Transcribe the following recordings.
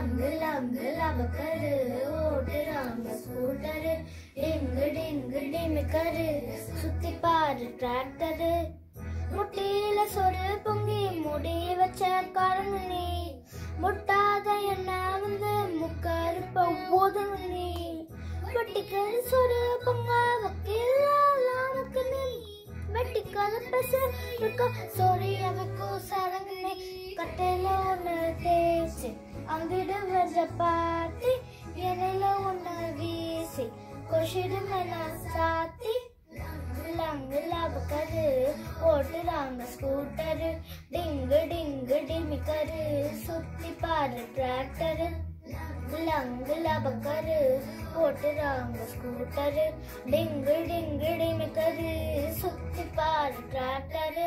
லங்கு லங்கு லபக்கரு ஓட்டுறாங்க ஸ்கூட்டரு டிங்கு டிங்கு டிமிக்கரு சுத்தி பாரு டிராக்டரு முட்டியில சொரு பொங்கி முடி வச்ச கரங்கு நீ முட்டாத என்ன வந்து முக்கருப்ப ஓதுங்க நீ வெட்டிக்கல் சொரு பொங்க வக்கீலாமக்கு நீ வெட்டிக்கல் பெச இருக்க சொரி அவக்கு சரங்கு நீ கட்டையில ஒண்ணு தேய்ச்சி அங்கிடு வந்த பாட்டி இலையில ஒண்ணு வீசி கொஷிடு மேல சாத்தி லங்கு லபக்கரு ஓட்டுறாங்க ஸ்கூட்டரு டிங்கு டிங்கு டிமிக்கரு சுத்தி பாரு டிராக்டரு லங்கு லபக்கரு ஓட்டுறாங்க ஸ்கூட்டரு டிங்கு டிங்கு டிமிக்கரு சுத்தி பாரு டிராக்டரு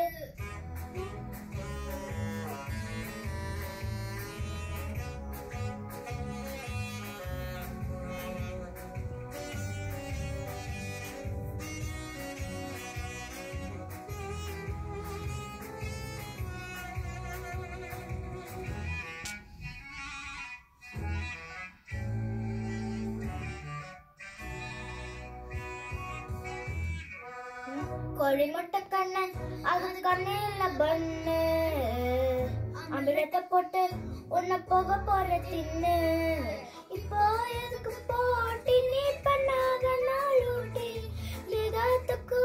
கோழிமுட்டை கண்ணன் அது கண்ணில பண்ணு அமிலத்தை போட்டு உன்னை போக போற தின்னு இப்போ எதுக்கு போட்டி நீ பண்ணாத நாளூட்டி லிதாத்துக்கு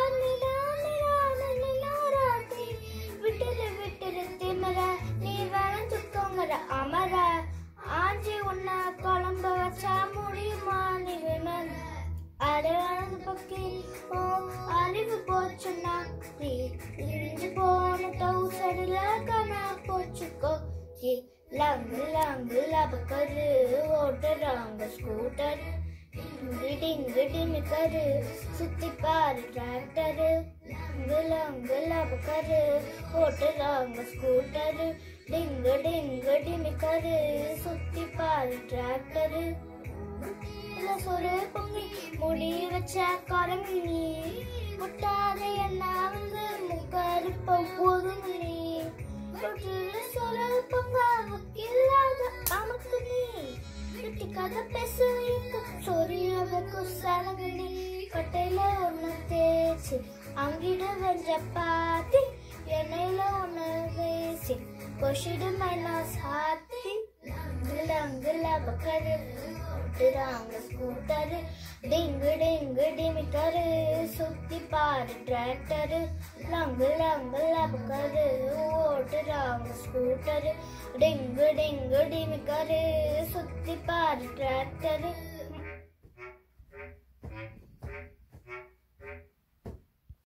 விட்டுரு விட்டுரு திமர நீ வளர்ந்துக்கோங்கிற அமர ஆஞ்சி உன்னை குழம்ப வச்சா முடியுமா நீ விமன் அடையாளது பக்கி ஓ அறிவு போச்சுன்னா நீ இழிஞ்சு போன டவுசரில் கணா போச்சுக்கோ ஏ, லங்கு லங்கு லபக்கரு ஓட்டுறாங்க ஸ்கூட்டர் டிங்கு டிமிக்கரு சுத்தி பாரு டிராக்டரு லங்கு லங்கு லபக்கரு ஓட்டுறாங்க ஸ்கூட்டரு டிங்கு டிங்கு டிமிக்கரு சுத்தி பாரு டிராக்டரு இல்ல சொரு பொங்கி முடி வச்ச கரங்கு நீ முட்டாத என்ன வந்து முக்கருப்ப போதும் நீ தொட்டில சொரு பொங்க இல்லாத நமக்கு நீ குட்டி கதை பேச சொரியவக்கு சலங்கு நீ கட்டையில ஒண்ணு தேய்ச்சி அங்கிட வெஞ்ச பாத்தி எண்ணெயில ஒண்ணு வேசி கொஷிடு மைனாஸ் ஹாத்தி லங்குல பக்கரு ஓட்டுறாங்க ஸ்கூட்டரு டிங்கு டிங்கு டிமிக்கரு சுத்தி பாரு டிராக்டரு லங்கு லங்கு லபக்கரு ஓட்டுறாங்க ஸ்கூட்டரு டிங்கு டிங்கு டிமிக்கரு சுத்தி பாரு டிராக்டரு